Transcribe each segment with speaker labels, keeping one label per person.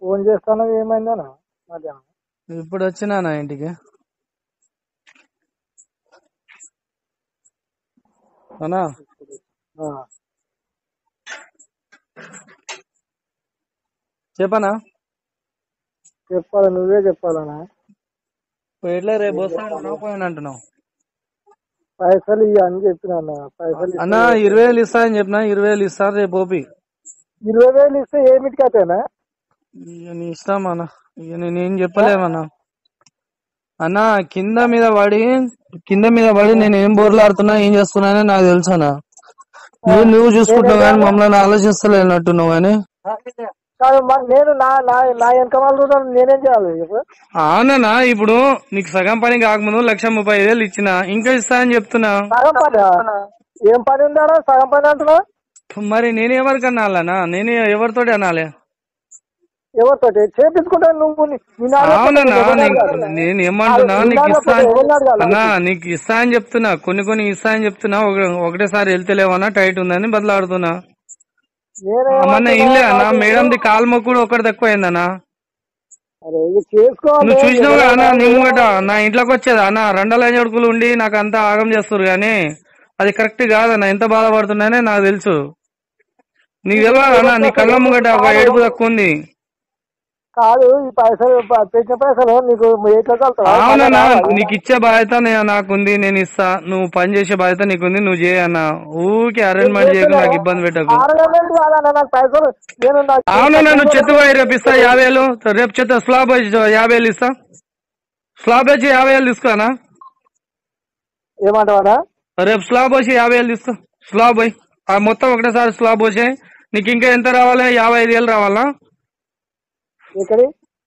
Speaker 1: Phone చేస్తాను ఏమైందనా మధ్యాహ్నం
Speaker 2: ఇప్పుడు వచ్చినా నా ఇంటికి అన్నా
Speaker 1: ఆ,
Speaker 2: చెప్పనా
Speaker 1: చెప్పాలి నువ్వే చెప్పాలనా
Speaker 2: ఎట్లా రేపు వస్తాను పోయిన అంటున్నావు
Speaker 1: పైసలు ఇయ్య అని చెప్పిన అన్న పైసలు ఇస్తే-
Speaker 2: అన్నా ఇరవై వేలు ఇస్తా అని చెప్పిన ఇరవై వేలు ఇస్తా రేపు ఓపి
Speaker 1: ఇరవై వేలు ఇస్తే ఏమిటికి అతేనా
Speaker 2: ఇక నీ ఇష్టం అన్న ఇక నేనేం చెప్పలేమన్నా అన్న కింద మీద పడి కింద మీద పడి నేను ఏం బోర్లాడుతున్నా ఏం చేస్తున్నానని నాకు తెలుసు అన్న నువ్వు నువ్వు చూసుకుంటున్నావు కానీ మమ్మల్ని ఆలోచిస్తలేనట్టున్నావు కానీ
Speaker 1: కాదు మ- నేను నా నా నా వెనక వాళ్ళు నేనేం చేయాలి చెప్పు
Speaker 2: అవునన్నా ఇప్పుడు నీకు సగం పని కాకముందు లక్ష ముప్పై ఐదు వేలు ఇచ్చిన ఇంకా ఇస్తా అని చెప్తున్నా
Speaker 1: సగం పని ఏం పని ఉందాడా సగం పని అంటున్నా
Speaker 2: మరి నేను ఎవరికి అనాలనా నేను ఎవరితోటి అనాలి
Speaker 1: ఎవరితోటి చేపించుకుంటాను నువ్వు నీ- నీ నాన్న
Speaker 2: అవునన్నా
Speaker 1: ఎవరు
Speaker 2: నీ-
Speaker 1: అడగాలి?
Speaker 2: నేను ఏమంటున్నా
Speaker 1: నీ
Speaker 2: నీకు
Speaker 1: నాన్న
Speaker 2: ఇస్తా
Speaker 1: ఎవరిని అడగాలి?
Speaker 2: అన్నా నీకు ఇస్తా అని చెప్తున్నా కొన్ని కొన్ని ఇస్తా అని చెప్తున్నా ఒక- ఒకటేసారి వెళ్తలేవన్నా టైట్ ఉందని బదులాడుతున్నా
Speaker 1: నేనే
Speaker 2: మొన్న ఇల్లే అన్న మేడంది కాలు మొక్కుడు ఒకటి తక్కువ అయిందన్నా
Speaker 1: అరే ఇక చేసుకోవాలి
Speaker 2: నువ్వు చూసినావు కదా అన్న నీ ముంగట నా ఇంట్లోకి వచ్చేదా అన్న రెండల జడుకులు ఉండి నాకు అంతా ఆగం చేస్తారు గానీ అది కరెక్ట్ కాదన్న ఎంత బాధపడుతున్నానే నాకు తెలుసు నీకు తెలియదు అన్న నీ కళ్ళ ముంగట ఒక ఏడుపు తక్కువ ఉంది
Speaker 1: కాదు ఈ పైసలు ప- తెచ్చిన పైసలు నీకు ఎట్లా కలుతావా?
Speaker 2: అవునన్నా నీకు ఇచ్చే బాధ్యత నే- నాకుంది నేను ఇస్తా నువ్వు పని చేసే బాధ్యత నీకుంది నువ్వు చేయన్న ఊకే అరేంజ్మెంట్ చేయకు నాకు ఇబ్బంది పెట్టకు
Speaker 1: ఆరగంటలు కాదన్న నాకు పైసలు నేను నాకు
Speaker 2: అవునన్నా నువ్వు చెత్త పోయి రేపు ఇస్తా యాభై వేలు రేపు చెత్త స్లాబ్ వచ్చి యాభై వేలు ఇస్తా స్లాబ్ వచ్చి యాభై వేలు తీసుకోనా
Speaker 1: ఏమంటావా
Speaker 2: రేపు స్లాబ్ వచ్చి యాభై వేలు తీసుకో స్లాబ్ పోయి ఆ మొత్తం ఒకటేసారి స్లాబ్ వచ్చి నీకు ఇంకా ఎంత రావాలి యాభై ఐదు వేలు రావాలా
Speaker 1: ఎక్కడి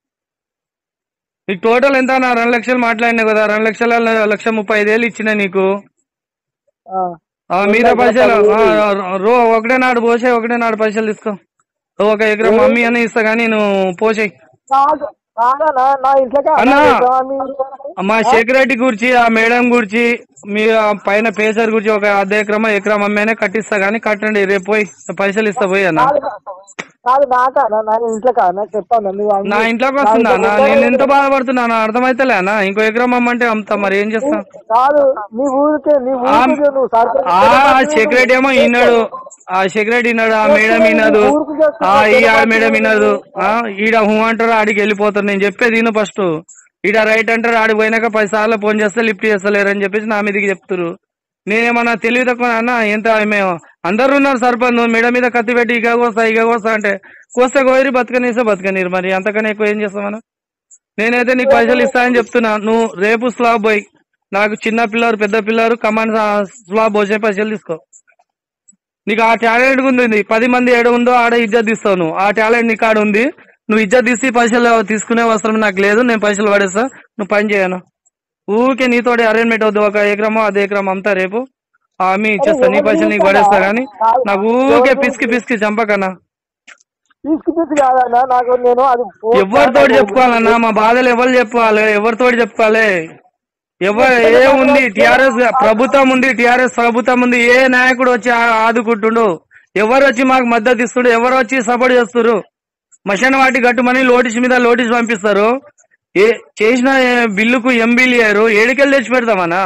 Speaker 2: నీకు టోటల్ ఎంత నా రెండు లక్షలు మాట్లాడినా కదా రెండు లక్షల లక్ష ముప్పై ఐదు వేలు ఇచ్చిన నీకు
Speaker 1: ఆ.
Speaker 2: ఆ మీద పైసలు ఆ, రో ఒకటే నాడు పోసే ఒకటే నాడు పైసలు తీసుకో ఒక ఎకరం మమ్మీ అని ఇస్తా గానీ నువ్వు పోసేయి
Speaker 1: కాదు కాదన్నా నా ఇంట్లోకి
Speaker 2: అన్నా.
Speaker 1: మీ-
Speaker 2: మా సెక్యూరిటీ గురించి ఆ మేడం గురించి మీ ఆ పైన పేసర్ గురించి ఒక అర్ధ ఎకరం ఎకరం అమ్మేనే కట్టిస్తా గానీ కట్టండి రేపు పోయి పైసలు ఇస్తా పోయి అన్న
Speaker 1: కాదు కాదు నాకా నా ఇంట్లో కాదు చెప్తాను నువ్వు అన్ని-
Speaker 2: నా ఇంట్లోకి వస్తుందా అన్న నేను ఎంత బాధపడుతున్నాను అర్థమైతలే అన్న ఇంకో ఎకరం అమ్మంటే అమ్ముతా మరి ఏం చేస్తా
Speaker 1: కాదు నీ ఊరికే నీ ఊరికి నువ్వు సర్పంచ్
Speaker 2: ఆ సెక్రటరీ ఏమో విన్నాడు ఆ సెక్రటరీ విన్నాడు ఆ మేడం వినదు ఆ ఈ ఆ మేడం వినదు ఆ ఈడ హూ అంటారు ఆడికి వెళ్ళిపోతారు నేను చెప్పేది విను ఫస్ట్ ఈడ రైట్ అంటారు ఆడికి పోయినాక పది సార్లు ఫోన్ చేస్తే లిఫ్ట్ చేస్తలేరు అని చెప్పేసి నా మీదకి చెప్తారు నేనేమన్నా తెలివి తక్కువ అన్న ఎంత మేము అందరు ఉన్నారు సర్పంచ్ నువ్వు మేడం మీద కత్తి పెట్టి ఇక కోస్తా ఇక కోస్తా అంటే కోస్తే కోరి బతకనిస్తే బతకనీరు మరి అంతకన్నా ఎక్కువ ఏం చేస్తామన్నా నేనైతే నీకు పైసలు ఇస్తా అని చెప్తున్నా నువ్వు రేపు స్లాబ్ పోయి నాకు చిన్న పిల్లలు పెద్ద పిల్లలు కమాండ్ స్లాబ్ పోసే పైసలు తీసుకో నీకు ఆ టాలెంట్ ఉంది పది మంది ఏడ ఉందో ఆడ ఇజ్జత్ తీస్తావు నువ్వు ఆ టాలెంట్ నీకు ఆడ ఉంది నువ్వు ఇజ్జత్ తీసి పైసలు తీసుకునే అవసరం నాకు లేదు నేను పైసలు పడేస్తా నువ్వు పని చేయను ఊకే నీతోటి అరేంజ్మెంట్ అవుద్ది ఒక ఎకరమో అదే ఎకరం అమ్ముతా రేపు హామీ ఇచ్చేస్తా నీ పైసలు నీకు పడేస్తా గానీ నాకు ఊకే పిసికి పిసికి చంపకన్నా
Speaker 1: తీసుకు తీసుకు కాదన్నా నాకు నేను అది ఫోన్
Speaker 2: ఎవరితోటి చెప్పుకోవాలన్నా మా బాధలు ఎవరు చెప్పుకోవాలి ఎవరితోటి చెప్పుకోవాలి ఎవరు ఏ ఉంది టిఆర్ఎస్ ప్రభుత్వం ఉంది టిఆర్ఎస్ ప్రభుత్వం ఉంది ఏ నాయకుడు వచ్చి ఆ- ఆదుకుంటుండు ఎవరు వచ్చి మాకు మద్దతు ఇస్తుడు ఎవరు వచ్చి సపోర్ట్ చేస్తున్నారు మషన్ వాటి కట్టుమని నోటీస్ మీద నోటీస్ పంపిస్తారు ఏ చేసిన ఏ బిల్లుకు ఎంబీలు అయ్యారు ఏడికెళ్ళి తెచ్చి పెడతామన్నా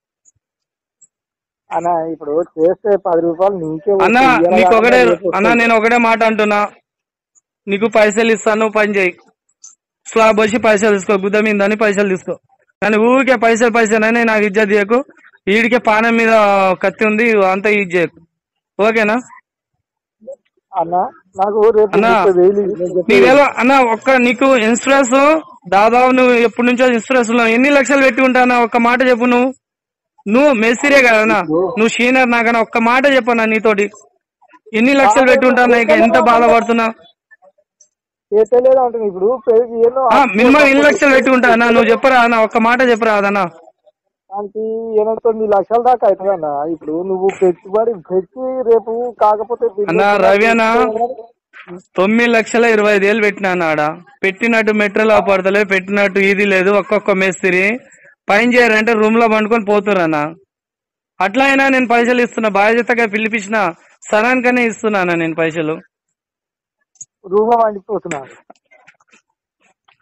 Speaker 1: అన్న ఇప్పుడు చేస్తే పది రూపాయలు నీకే
Speaker 2: అన్నా
Speaker 1: వస్తాయి.
Speaker 2: నీకు ఒకటే
Speaker 1: ఇరవై ఆరు
Speaker 2: అన్నా నేను ఒకటే మాట అంటున్నా నీకు పైసలు ఇస్తాను పని చేయి స్లాబ్ వచ్చి పైసలు తీసుకో గుద్ద మీద అని పైసలు తీసుకో కానీ ఊరికే పైసలు పైసలు అని నాకు ఇజ్జత్ చేయకు వీడికే పానం మీద కత్తి ఉంది అంతా ఇది చేయకు ఓకేనా
Speaker 1: అన్న నాకు రేపు
Speaker 2: అన్నా,
Speaker 1: ముప్పై వేలు ఇవ్వు. నేను చెప్పేది.
Speaker 2: నీవేలో అన్న ఒక్క నీకు ఇన్సూరెన్స్ దాదాపు నువ్వు ఎప్పటి నుంచో ఇన్సూరెన్స్ ఉన్నావు ఎన్ని లక్షలు పెట్టి ఉంటానా ఒక్క మాట చెప్పు నువ్వు నువ్వు మెస్సిరే కదనా నువ్వు సీనియర్ నాకన్నా ఒక్క మాట చెప్పన్నా నీతోటి ఎన్ని లక్షలు పెట్టి ఉంటానా ఇంకా ఎంత బాధపడుతున్నా
Speaker 1: చేతలేదు అంటుంది ఇప్పుడు పెరిగి ఎన్నో
Speaker 2: మినిమం ఎన్ని లక్షలు పెట్టి ఉంటానా నువ్వు చెప్పరా అన్న ఒక్క మాట చెప్పరా అదన్నా
Speaker 1: అంటే ఎనభై తొమ్మిది లక్షల దాకా అవుతుంది అన్న ఇప్పుడు నువ్వు పెట్టుబడి పెట్టి రేపు కాకపోతే
Speaker 2: అన్న రవి అన్న తొమ్మిది లక్షల ఇరవై ఐదు వేలు పెట్టినా ఆడ పెట్టినట్టు మెట్రోలో పడతలే పెట్టినట్టు ఇది లేదు ఒక్కొక్క మేస్త్రి పైన చేయాలంటే రూమ్ లో పండుకొని పోతురన్న అట్లా అయినా నేను పైసలు ఇస్తున్నా బాధ్యతగా పిలిపించిన సరానికనే ఇస్తున్నానా నేను పైసలు
Speaker 1: రూమ్ లో వండిపోతున్నా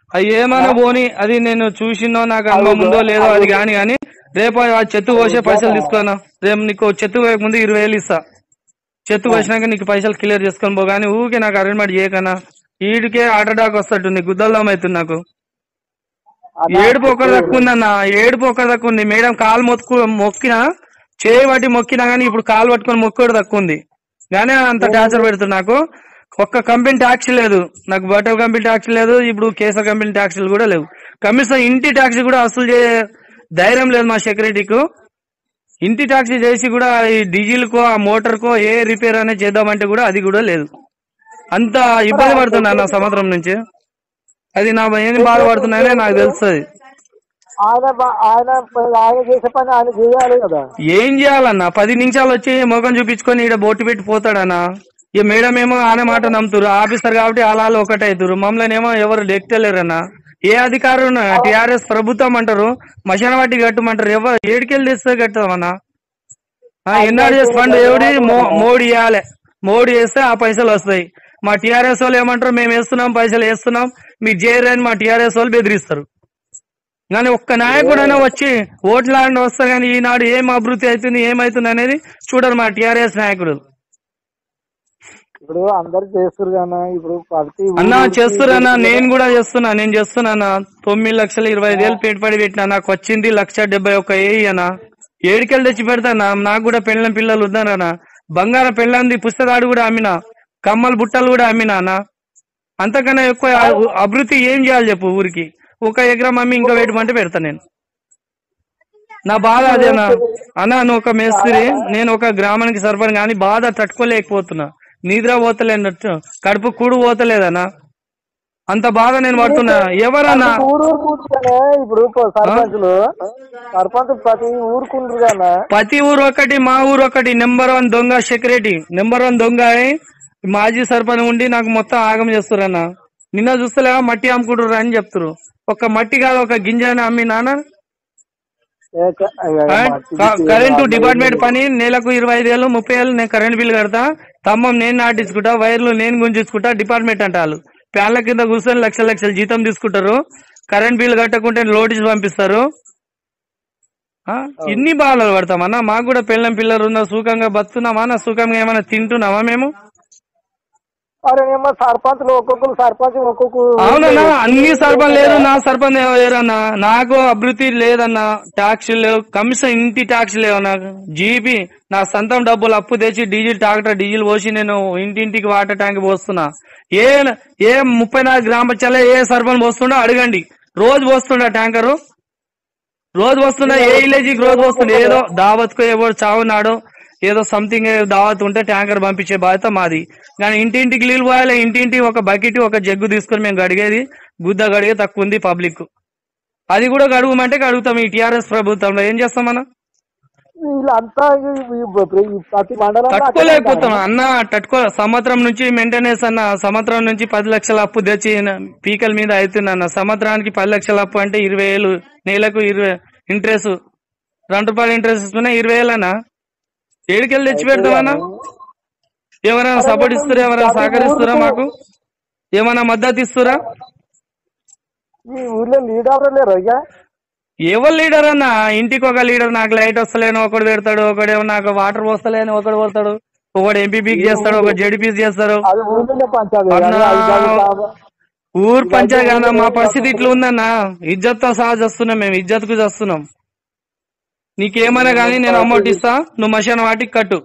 Speaker 2: అది ఏమైనా పోని అది నేను చూసినో నాకు అనుభవం ఉందో లేదో అది కాని కానీ రేపు ఆ చెత్త కోసే పైసలు తీసుకోనా రేపు నీకు చెత్త కోయక ముందు ఇరవై వేలు ఇస్తా చెత్త కోసినాక నీకు పైసలు క్లియర్ చేసుకొని పో కానీ ఊకే నాకు అరేంజ్మెంట్ చేయకనా ఈడికే హార్ట్ అటాక్ వస్తట్టు నీ గుద్దల్దాం అవుతుంది నాకు
Speaker 1: అన్నా,
Speaker 2: ఏడుపు ఒకటి తక్కువ ఉందన్న ఏడుపు ఒకటి తక్కువ ఉంది మేడం కాలు మొక్కు మొక్కినా చేయి పట్టి మొక్కినా గానీ ఇప్పుడు కాలు పట్టుకొని మొక్కుడు తక్కువ ఉంది కానీ అంత టార్చర్ పెడుతుంది నాకు ఒక్క కంపెనీ ట్యాక్స్ లేదు నాకు బటర్ కంపెనీ ట్యాక్స్ లేదు ఇప్పుడు కేసర్ కంపెనీ ట్యాక్సీలు కూడా లేవు కమిషన్ ఇంటి ట్యాక్సీ కూడా వసూలు చేయ ధైర్యం లేదు మా సెక్యూరిటీకు ఇంటి ట్యాక్సీ చేసి కూడా ఈ డీజిల్ కో ఆ మోటార్ కో ఏ రిపేర్ అనేది చేద్దామంటే కూడా అది కూడా లేదు అంత ఇబ్బంది పడుతున్నా నా సంవత్సరం నుంచి అది నా ఏం బాధపడుతున్నాయనే నాకు తెలుస్తుంది
Speaker 1: ఆయన బా- ఆయన ఆయన చేసే పని ఆయన చేయాలి కదా
Speaker 2: ఏం చేయాలన్నా పది నిమిషాలు వచ్చి ముఖం చూపించుకొని ఇక్కడ బొట్టు పెట్టి పోతాడన్నా ఇక మేడం ఏమో ఆనే మాట నమ్ముతారు ఆఫీసర్ కాబట్టి అలా ఒకటే అవుతారు మమ్మల్ని ఏమో ఎవరు లెక్కలేరన్నా ఏ అధికారం టిఆర్ఎస్ ప్రభుత్వం అంటారు మశాన వాటి కట్టమంటారు ఎవరు ఏడికెళ్ళి తెస్తే కట్టమన్నా ఎన్ఆర్ఎస్ ఫండ్ ఎవడి మో- మోడీ ఇవ్వాలి మోడీ వేస్తే ఆ పైసలు వస్తాయి మా టిఆర్ఎస్ వాళ్ళు ఏమంటారు మేము వేస్తున్నాం పైసలు వేస్తున్నాం మీరు చేయరు అని మా టిఆర్ఎస్ వాళ్ళు బెదిరిస్తారు కానీ ఒక్క నాయకుడైనా వచ్చి ఓట్లాడిన వస్తా కానీ ఈనాడు ఏం అభివృద్ధి అవుతుంది ఏమైతుంది అనేది చూడరు మా టిఆర్ఎస్ నాయకుడు
Speaker 1: ఇప్పుడు అందరు చేస్తారు కదా ఇప్పుడు ప్రతి
Speaker 2: అన్నా
Speaker 1: ఊరికి
Speaker 2: చేస్తున్నా నేను కూడా చేస్తున్నా నేను చేస్తున్నా తొమ్మిది లక్షల ఇరవై ఐదు వేలు పెట్టుబడి పెట్టినా నాకు వచ్చింది లక్ష డెబ్బై ఒక్క ఏయి అన్నా ఏడికెళ్ళి తెచ్చి పెడతానా నాకు కూడా పెళ్ళం పిల్లలు ఉన్నారన్నా బంగారం పెళ్ళంది పుస్తకాడు కూడా అమ్మినా కమ్మలు బుట్టలు కూడా అమ్మినా అన్న అంతకన్నా ఎక్కువ అ- అభివృద్ధి ఏం చేయాలి చెప్పు ఊరికి ఒక ఎకరం అమ్మి ఇంకా పెట్టమంటే పెడతా నేను నా బాధ అదేనా అన్న నువ్వు ఒక మేస్త్రి నేను ఒక గ్రామానికి సర్పంచ్ కానీ బాధ తట్టుకోలేకపోతున్నా నిద్ర పోతలేనట్టు కడుపు కూడు పోతలేదన్నా అంత బాధ నేను పడుతున్నా ఎవరన్నా
Speaker 1: ఊరు ఊరు కూర్చొనే ఇప్పుడు ప- సర్పంచులు సర్పంచ్ ప్రతి ఊరుకుంటారు కదా
Speaker 2: ప్రతి ఊరు ఒకటి మా ఊరు ఒకటి నెంబర్ వన్ దొంగ సెక్యూరిటీ నెంబర్ వన్ దొంగ అయి మాజీ సర్పంచ్ ఉండి నాకు మొత్తం ఆగం చేస్తురన్న నిన్న చూస్తలేవా మట్టి అమ్ముకుంటుర్రు అని చెప్తురు ఒక మట్టి కాదు ఒక గింజని అమ్మి నాన్న
Speaker 1: ఏ క- అయ్య, మట్టి
Speaker 2: క-
Speaker 1: గిట్టి
Speaker 2: కరెంటు
Speaker 1: ఏమో
Speaker 2: డిపార్ట్మెంట్ పని నెలకు ఇరవై ఐదు వేలు ముప్పై వేలు నేను కరెంట్ బిల్ కడతా తమ్మం నేను నాటించుకుంటా వైర్లు నేను గుంజుకుంటా డిపార్ట్మెంట్ అంటారు ఫ్యాన్ల కింద కూర్చొని లక్షల లక్షల జీతం తీసుకుంటారు కరెంట్ బిల్ కట్టకుంటే నోటీస్ పంపిస్తారు ఆ? ఇన్ని బాధలు పడతామన్నా మాకు కూడా పిల్లం పిల్లలు ఉన్న సుఖంగా బతున్నామా నా సుఖంగా ఏమైనా తింటున్నామా మేము
Speaker 1: అరే ఏమో సర్పంచ్లు ఒక్కొక్కరు సర్పంచ్ ఒక్కొక్క
Speaker 2: అవునన్నా అన్ని సర్పంచ్ లేరు నా సర్పంచ్ ఏమో లేరన్నా నాకు అభివృద్ధి లేదన్నా ట్యాక్స్ లేవు కమిషన్ ఇంటి ట్యాక్స్ లేవు నాకు జీపీ నా సొంతం డబ్బులు అప్పు తెచ్చి డీజిల్ ట్రాక్టర్ డీజిల్ పోసి నేను ఇంటింటికి వాటర్ ట్యాంక్ పోస్తున్నా ఏ ఏ ముప్పై నాలుగు గ్రామ పంచాయతీలో ఏ సర్పంచ్ పోస్తుండో అడగండి రోజు పోస్తుండ ట్యాంకరు రోజు వస్తున్నా ఏ విలేజ్ కి రోజు వస్తుంది ఏదో దావత్కు ఎవరు చావున్నాడో ఏదో సంథింగ్ దావత్ ఉంటే ట్యాంకర్ పంపించే బాధ్యత మాది కానీ ఇంటింటికి నీళ్ళు పోయాలి ఇంటింటి ఒక బకెట్ ఒక జగ్గు తీసుకొని మేము గడిగేది గుద్ద గడిగే తక్కువ ఉంది పబ్లిక్ అది కూడా గడుగుమంటే గడుగుతాం ఈ టిఆర్ఎస్ ప్రభుత్వంలో ఏం చేస్తాం మనం
Speaker 1: వీళ్ళంతా ఈ- ఈ- ఈ ప్రతి మండలం
Speaker 2: తట్టుకోలేకపోతున్నాం అన్న తట్టుకో సంవత్సరం నుంచి మెయింటెనెన్స్ అన్న సంవత్సరం నుంచి పది లక్షల అప్పు తెచ్చి న- పీకల మీద అవుతున్నా అన్న సంవత్సరానికి పది లక్షల అప్పు అంటే ఇరవై వేలు నెలకు ఇరవై ఇంట్రెస్ట్ రెండు రూపాయలు ఇంట్రెస్ట్ ఇస్తున్నా ఇరవై వేలనా ఏడికెళ్ళి తెచ్చి పెడతామన్నా ఎవరైనా సపోర్ట్ ఇస్తారా ఎవరైనా సహకరిస్తారా మాకు ఏమైనా మద్దతు ఇస్తారా
Speaker 1: ఈ ఊర్లో లీడర్ లేరు ఇక
Speaker 2: ఎవరు లీడర్ అన్న ఇంటికి ఒక లీడర్ నాకు లైట్ వస్తలేను ఒకడు పెడతాడు ఒకడేమో నాకు వాటర్ పోస్తలేను ఒకడు పోతాడు ఒకడు ఎంపీపీకి చేస్తాడు ఒకడు జడిపీకి చేస్తాడు
Speaker 1: అది ఊర్లో పంచాలి
Speaker 2: అన్నా. ఊరు పంచాయతీ కాదన్నా మా పరిస్థితి ఇట్లా ఉందన్నా ఇజ్జత్తో సహా చేస్తున్నాం మేము ఇజ్జత్కు చేస్తున్నాం నీకేమైనా కానీ నేను అమౌంట్ ఇస్తా నువ్వు మశాన వాటికి కట్టు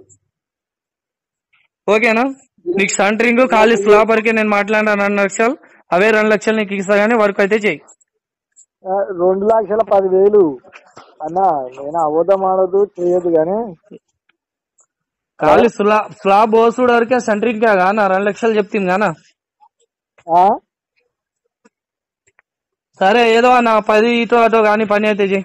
Speaker 2: ఓకేనా నీకు సెంటరింగ్ ఖాళీ స్లాపర్కి నేను మాట్లాడినా రెండు లక్షలు అవే రెండు లక్షలు నీకు ఇస్తా కానీ వర్క్ అయితే చెయ్యి
Speaker 1: రెండు లక్షల పదివేలు అన్న నేను అవోదం ఆడదు చేయదు కానీ
Speaker 2: ఖాళీ స్లా స్లాబ్ పోసుడు వరకే సెంటరింగ్ కానా రెండు లక్షలు చెప్తుంది కానా
Speaker 1: ఆ?
Speaker 2: సరే ఏదో అన్న పది ఇటో అటో కానీ పని అయితే చెయ్యి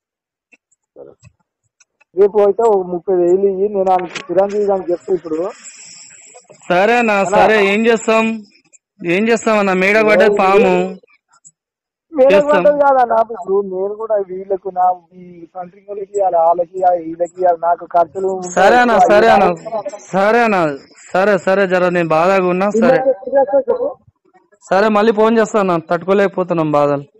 Speaker 1: రేపు అయితే ఒక ముప్పై వేలు ఇయ్యి నేను ఆయనకి చిరంజీవి గారికి చెప్తా ఇప్పుడు
Speaker 2: సరేనా సరే ఏం చేస్తాం ఏం చేస్తాం అన్న మేడ పడ్డది పాము
Speaker 1: వేరే
Speaker 2: చేస్తాం.
Speaker 1: పడ్డది కాదన్న ఇప్పుడు నేను కూడా వీళ్ళకు నా ఈ కంట్రీ వాళ్ళకి ఇవ్వాలి వాళ్ళకి ఇవ్వాలి, వీళ్ళకి ఇవ్వాలి నాకు ఖర్చులు
Speaker 2: సరే అన్న సరే అన్న సరే అన్న సరే సరే జర నేను బాధగా ఉన్నా సరే సరే మళ్ళీ ఫోన్ చేస్తాను తట్టుకోలేకపోతున్నాం బాధలు